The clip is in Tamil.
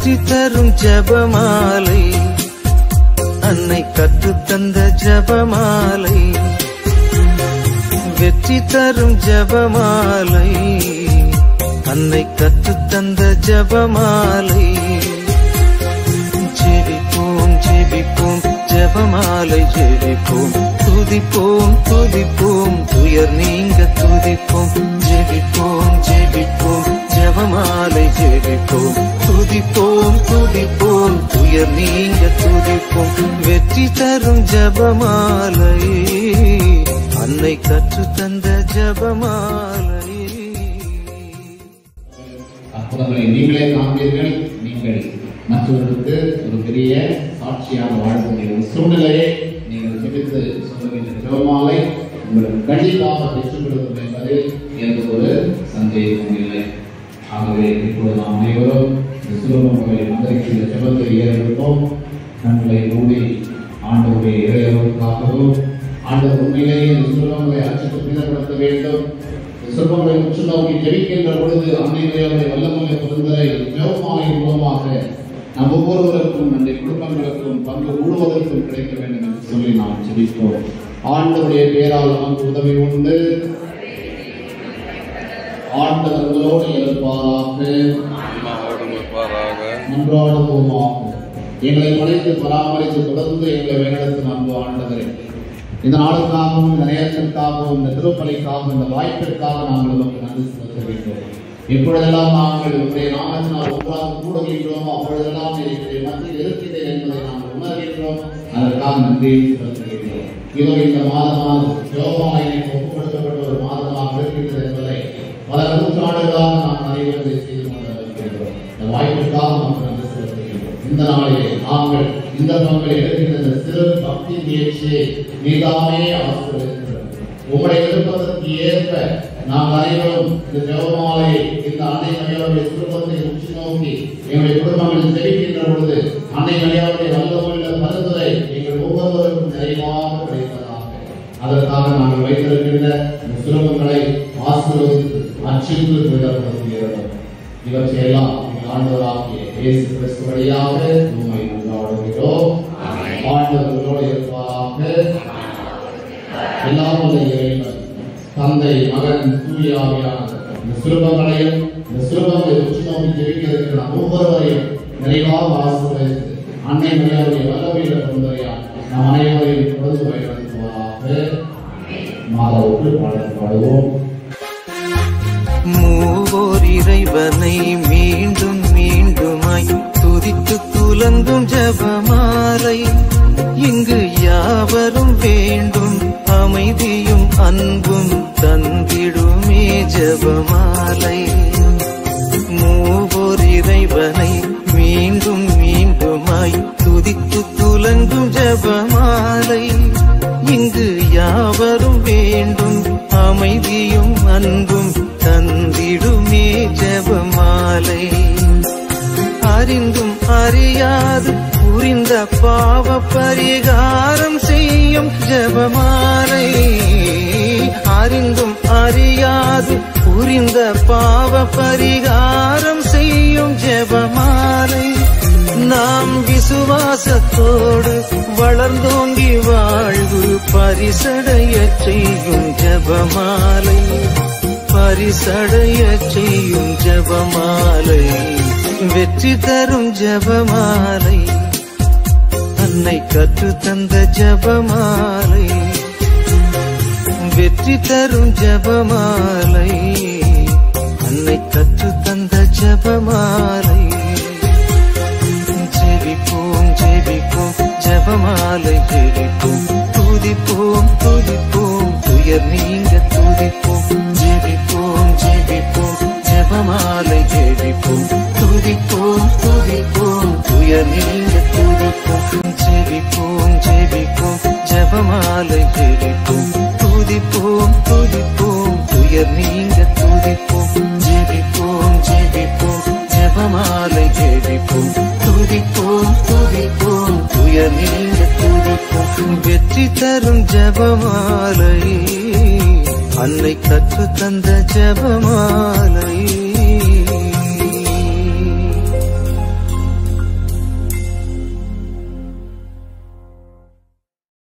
வெற்றி தரும் ஜபமாலை அன்னை கற்றுத்தந்த ஜபமாலை வெற்றி தரும் ஜபமாலை அன்னை கற்றுத்தந்த ஜபமாலை ஜெபிப்போம் ஜெபிப்போம் ஜபமாலை ஜெபிப்போம் துதிப்போம் துதிப்போம் துயர் நீங்க துதிப்போம் ஜெபிப்போம் ஜெபிப்போம் ஜபமாலை ஜெபிப்போம் துதிப்போம் துதிப்போம் துயர் நீங்க துதிப்போம் வெற்றி தரும் ஜபமாலை அன்னை கற்று தந்த ஜபமாலை அற்புதங்களை நீங்களே காண்பீர்கள் நீங்கள் மற்றவர்களுக்கு ஒரு பெரிய சாட்சியாக வாழக்கூடிய ஒரு சூழ்நிலையை நீங்கள் ஜெபித்து சொல்லுகின்ற ஜெபமாலை உங்களுக்கு கண்டிப்பாக பெற்றுக் கொடுக்கும் என்பதில் எந்த ஒரு சந்தேகமும் இல்லை ஆகவே இப்பொழுது நாம் அனைவரும் இந்த சுலபங்களை மந்திரிக்கு இந்த ஜெபத்தை ஏறெடுப்போம் கண்களை மூடி ஆண்டவருடைய இறையவர்களுக்காகவும் ஆண்டவர் உண்மையிலேயே இந்த சுலபங்களை அச்சத்து மீதப்படுத்த வேண்டும் சொற்பங்களை உற்று நோக்கி ஜெபிக்கின்ற பொழுது அன்னையுடைய வல்லமுறை பிறந்தரை ஜெபமாலை மூலமாக நம் ஒவ்வொருவருக்கும் நம்முடைய குடும்பங்களுக்கும் பங்கு முழுவதற்கும் கிடைக்க வேண்டும் என்று சொல்லி நாம் ஜெபிப்போம் ஆண்டவருடைய பேரால் நமக்கு உதவி உண்டு ஆண்டவர் உங்களோடு இருப்பாராக நன்றாடுவோமாக எங்களை படைத்து பராமரித்து தொடர்ந்து எங்களை வழிநடத்தும் அன்பு ஆண்டவரே இந்த நாளுக்காகவும் இந்த நேரத்திற்காகவும் இந்த திருப்பலிக்காகவும் இந்த வாய்ப்பிற்காக நாங்கள் உமக்கு நன்றி செலுத்த வேண்டும் எப்பொழுதெல்லாம் நாங்கள் உங்களுடைய நாமத்தினால் ஒன்றாக கூடுகின்றோமோ அப்பொழுதெல்லாம் இருக்கிற மத்தியில் இருக்கின்றேன் என்பதை நாங்கள் உணர்கின்றோம் அதற்காக நன்றி செலுத்துகின்றோம் இதோ இந்த மாதமாக யோகாயனுக்கு ஒப்புக்கொடுக்கப்பட்ட ஒரு மாதமாக இருக்கின்றது என்பதை பல நூற்றாண்டுகளாக நாம் அறிவுறுதி செய்து கொண்டிருக்கின்றோம் இந்த வாய்ப்பிற்காக நமக்கு நன்றி செலுத்துகின்றோம் இந்த நாளிலே நாங்கள் இந்த பங்கை எடுக்கின்ற இந்த சிறு பக்தி முயற்சியை நீதாமே ஆசிர்வதிக்கிறோம் உங்களுடைய விருப்பத்திற்கு ஏற்ப நாம் அனைவரும் இந்த ஜெபமாலை இந்த அன்னை மரியாதைய குடும்பத்தை உச்சி நோக்கி எங்களுடைய குடும்பங்களில் ஜெபிக்கின்ற பொழுது அன்னை மரியாதைய வல்லமுள்ள பரிந்துரை எங்கள் ஒவ்வொருவருக்கும் நிறைவாக கிடைப்பதாக அதற்காக நாங்கள் வைத்திருக்கின்ற இந்த சுலபங்களை ஆசீர்வதித்து அச்சிட்டு விடப்படுகிறோம் இவற்றையெல்லாம் எங்கள் ஆண்டவராகிய இயேசு கிறிஸ்து வழியாக உண்மை கொண்டாடுகிறோம் ஆண்டவர்களோடு இருப்பாராக எல்லாம் உள்ள இறைவன் தந்தை மகன் தூயாவியானவர் இந்த சுலபங்களையும் இந்த சுலபங்களை உற்று நோக்கி ஜெபிக்கிறதுக்கு நாம் ஒவ்வொருவரையும் நிறைவாக ஆசீர்வதித்து அன்னை மரியாதைய வல்லமையில கொண்டவையா நாம் அனைவரையும் பொழுது வழிநடத்துவாராக மாதாவுக்கு பாடல் பாடுவோம் மூவோர் இறைவனை மீண்டும் மீண்டுமாய் துதித்து துலங்கும் ஜபமாலை இங்கு யாவரும் வேண்டும் அமைதியும் அன்பும் தந்திடுமே ஜபமாலை மூவோர் இறைவனை மீண்டும் மீண்டுமாய் துதித்து துலங்கும் ஜபமாலை இங்கு யாவரும் வேண்டும் அமைதியும் அன்பும் தந்திடுமே ஜபமாலை அறிந்தும் அறியாது புரிந்த பாவ பரிகாரம் செய்யும் ஜபமாலை அறிந்தும் அறியாது புரிந்த பாவ பரிகாரம் செய்யும் ஜபமாலை நாம் விசுவாசத்தோடு வளர்ந்தோங்கி வாழ்வு பரிசடைய செய்யும் ஜபமாலை பரிசடைய செய்யும் ஜபமாலை வெற்றி தரும் ஜபமாலை அன்னை கற்று தந்த ஜபமாலை வெற்றி தரும் ஜபமாலை அன்னை கற்று தந்த ஜபமாலை ஜெபிப்போம் ஜெபிப்போம் ஜபமாலை ஜெபிப்போம் துதிப்போம் துதிப்போம் துயர் நீங்க துதிப்போம் ஜெபிப்போம் ஜெபிப்போம் ஜபமாலை ஜெபிப்போம் துதிப்போம் துதிப்போம் துயர் நீங்க துதிப்போம் ஜெபிப்போம் ஜெபிப்போம் ஜபமாலை ஜெபிப்போம் துதிப்போம் துதிப்போம் துயர் நீங்க துதிப்போம் ஜெபிப்போம் ஜெபிப்போம் ஜபமாலை ஜெபிப்போம் துதிப்போம் துதிப்போம் துயர் நீங்க துதிப்போம் வெற்றி தரும் ஜபமாலை அன்னை கற்று தந்த ஜபமாலை